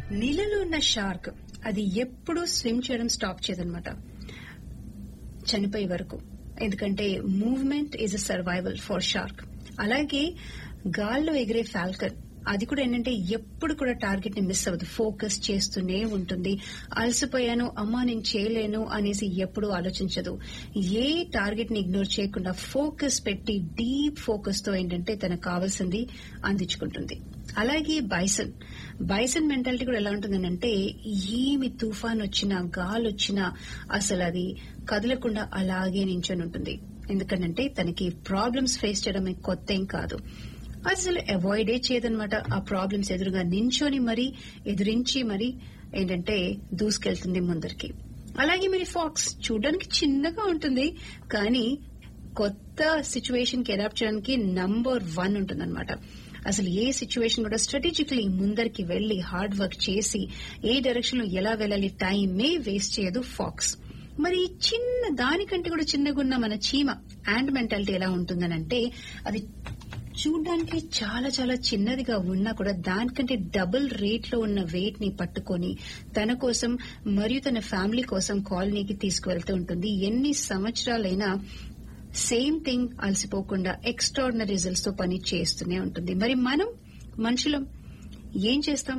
నీళ్ళలో ఉన్న షార్క్ అది ఎప్పుడూ స్విమ్ చేయడం స్టాప్ చేయదన్నమాట చనిపోయే వరకు ఎందుకంటే movement is a survival for shark అలాగే గాల్లో ఎగిరే ఫాల్కన్ అది కూడా ఏంటంటే ఎప్పుడు కూడా టార్గెట్ ని మిస్ అవ్వదు ఫోకస్ చేస్తూనే ఉంటుంది అలసిపోయాను అమ్మా నేను చేయలేను అనేసి ఎప్పుడు ఆలోచించదు ఏ టార్గెట్ ని ఇగ్నోర్ చేయకుండా ఫోకస్ పెట్టి డీప్ ఫోకస్ తో ఏంటంటే తనకు కావాల్సింది అందించుకుంటుంది అలాగే బైసన్ బైసన్ మెంటాలిటీ కూడా ఎలా ఉంటుందంటే ఏమి తుఫాన్ వచ్చినా గాలి వచ్చినా అసలు అది కదలకుండా అలాగే నించొని ఉంటుంది ఎందుకంటే తనకి ప్రాబ్లమ్స్ ఫేస్ చేయడం కొత్త ఏం కాదు అసలు అవాయిడే చేయదనమాట ఆ ప్రాబ్లమ్స్ ఎదురుగా నించొని మరి ఎదురించి మరి ఏంటంటే దూసుకెళ్తుంది ముందరికి అలాగే మరి ఫాక్స్ చూడడానికి చిన్నగా ఉంటుంది కానీ కొత్త సిచ్యువేషన్ కి అడాప్ట్ చేయడానికి నంబర్ వన్ ఉంటుందన్నమాట అసలు ఏ సిచ్యువేషన్ కూడా స్ట్రాటజికలీ ముందరికి వెళ్లి హార్డ్ వర్క్ చేసి ఏ డైరెక్షన్ లో ఎలా వెళ్ళాలి టైమే వేస్ట్ చేయదు ఫాక్స్ మరి చిన్న దానికంటే కూడా చిన్నగా ఉన్న మన చీమ యాండ్ మెంటాలిటీ ఎలా ఉంటుందనంటే అది చూడ్డానికి చాలా చాలా చిన్నదిగా ఉన్నా కూడా దానికంటే డబుల్ రేట్ లో ఉన్న వెయిట్ ని పట్టుకొని తన కోసం మరియు తన ఫ్యామిలీ కోసం కాలనీకి తీసుకువెళ్తూ ఉంటుంది ఎన్ని సంవత్సరాలైనా సేమ్ థింగ్ అలసిపోకుండా ఎక్స్ట్రాడినరీ రిజల్ట్స్ తో పని చేస్తూనే ఉంటుంది మరి మనం మనుషులం ఏం చేస్తాం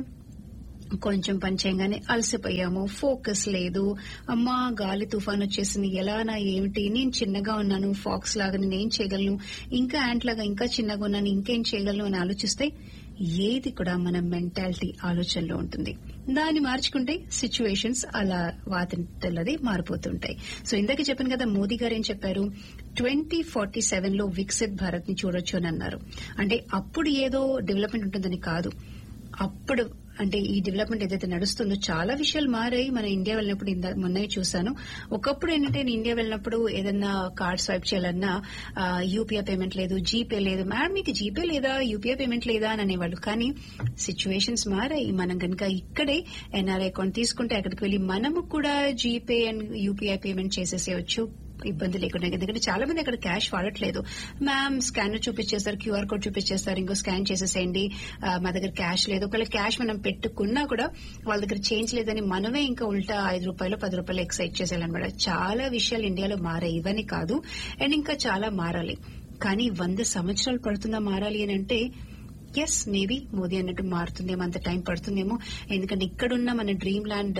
కొంచెం పని చేయగానే అలసిపోయాము ఫోకస్ లేదు అమ్మా గాలి తుఫాన్ వచ్చేసింది ఎలానా ఏమిటి నేను చిన్నగా ఉన్నాను ఫాక్స్ లాగా నేను ఏం చేయగలను ఇంకా యాంట్ లాగా ఇంకా చిన్నగా ఉన్నాను ఇంకేం చేయగలను అని ఆలోచిస్తే ఏది కూడా మన మెంటాలిటీ ఆలోచనలో ఉంటుంది దాన్ని మార్చుకుంటే సిచ్యువేషన్స్ అలా వాతింతలది మారిపోతుంటాయి సో ఇందాక చెప్పాను కదా మోదీ గారు ఏం చెప్పారు ట్వంటీ ఫార్టీ సెవెన్ లో వికసిత్ భారత్ ని చూడొచ్చు అని అన్నారు అంటే అప్పుడు ఏదో డెవలప్మెంట్ ఉంటుందని కాదు అప్పుడు అంటే ఈ డెవలప్మెంట్ ఏదైతే నడుస్తుందో చాలా విషయాలు మారాయి మన ఇండియా వెళ్ళినప్పుడు ఇందా- మొన్న చూసాను ఒకప్పుడు ఏంటంటే నేను ఇండియా వెళ్ళినప్పుడు ఏదన్నా కార్డ్ స్వైప్ చేయాలన్నా యూపీఐ పేమెంట్ లేదు జీపే లేదు మేడం మీకు జీపే లేదా యూపీఐ పేమెంట్ లేదా అని అనేవాళ్ళు కానీ సిచ్యువేషన్స్ మారాయి మనం కనుక ఇక్కడే ఎన్ఆర్ఐ అకౌంట్ తీసుకుంటే అక్కడికి వెళ్లి మనము కూడా జీపే అండ్ యూపీఐ పేమెంట్ చేసేసేయచ్చు ఇబ్బంది లేకుండా ఎందుకంటే చాలా మంది అక్కడ క్యాష్ వాడట్లేదు మ్యామ్ స్కానర్ చూపించేస్తారు క్యూఆర్ కోడ్ చూపించేస్తారు ఇంకో స్కాన్ చేసేసేయండి ఆ, మా దగ్గర క్యాష్ లేదు ఒకవేళ క్యాష్ మనం పెట్టుకున్నా కూడా వాళ్ళ దగ్గర చేంజ్ లేదని మనమే ఇంకా ఉల్టా ఐదు రూపాయలు పది రూపాయలు ఎక్సైజ్ చేసేయాలన్నమాట చాలా విషయాలు ఇండియాలో మారాయి ఇవన్నీ కాదు అండ్ ఇంకా చాలా మారాలి కానీ వంద సంవత్సరాలు పడుతుందా మారాలి అని అంటే ఎస్ మేబీ మోదీ అన్నట్టు మారుతుందేమో అంత టైం పడుతుందేమో ఎందుకంటే ఇక్కడున్న మన డ్రీమ్ ల్యాండ్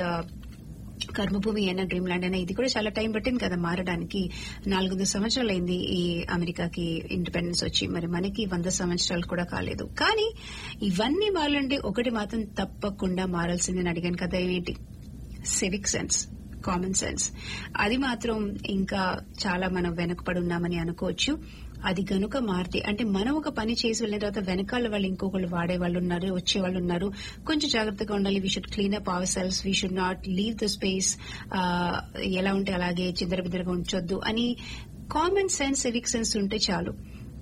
కర్మభూమి అయినా డ్రీమ్ ల్యాండ్ అయినా ఇది కూడా చాలా టైం పట్టింది కదా మారడానికి నాలుగు వందల సంవత్సరాలు అయింది ఈ అమెరికాకి ఇండిపెండెన్స్ వచ్చి మరి మనకి వంద సంవత్సరాలు కూడా కాలేదు కానీ ఇవన్నీ మారాలంటే ఒకటి మాత్రం తప్పకుండా మారాల్సిందని అడిగాను కదా ఏంటి సివిక్ సెన్స్ కామన్ సెన్స్ అది మాత్రం ఇంకా చాలా మనం వెనకపడి ఉన్నామని అనుకోవచ్చు అది గనుక మారితే అంటే మనం ఒక పని చేసి వెళ్ళిన తర్వాత వెనకాల వాళ్ళు ఇంకొకళ్ళు వాడే వాళ్ళు ఉన్నారు వచ్చే వాళ్ళు ఉన్నారు కొంచెం జాగ్రత్తగా ఉండాలి we should clean up our cells we should not leave the space ఎలా ఉంటే అలాగే చిందరబిద్దరగా ఉంచొద్దు అని కామన్ సెన్స్ సివిక్ సెన్స్ ఉంటే చాలు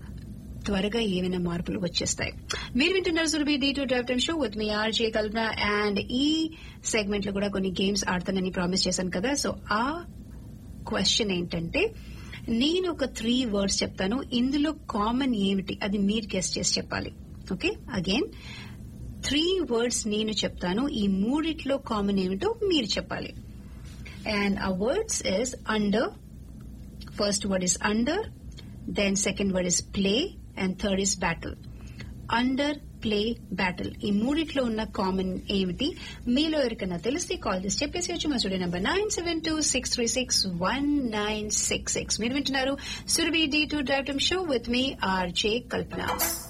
త్వరగా ఏమైనా మార్పులు వచ్చేస్తాయి మీరు వింటున్నారు Surabhi D two drive time show with me RJ Kalpana and ఈ సెగ్మెంట్ లో కూడా కొన్ని గేమ్స్ ఆడతానని ప్రామిస్ చేశాను కదా సో ఆ క్వశ్చన్ ఏంటంటే నేను ఒక త్రీ వర్డ్స్ చెప్తాను ఇందులో కామన్ ఏమిటి అది మీరు గెస్ట్ చేసి చెప్పాలి ఓకే అగైన్ త్రీ వర్డ్స్ నేను చెప్తాను ఈ మూడిట్లో కామన్ ఏమిటో మీరు చెప్పాలి అండ్ ఆ words is under first word is under then second word is play and third is battle under play battle ఈ మూడిట్లో ఉన్న కామన్ ఏమిటి మీలో ఎవరికైనా తెలిస్తే కాల్ చేసి చెప్పేసి మా studio number nine seven two six three six one nine six six మీరు వింటున్నారు Surabhi D two drive time show with me RJ Kalpana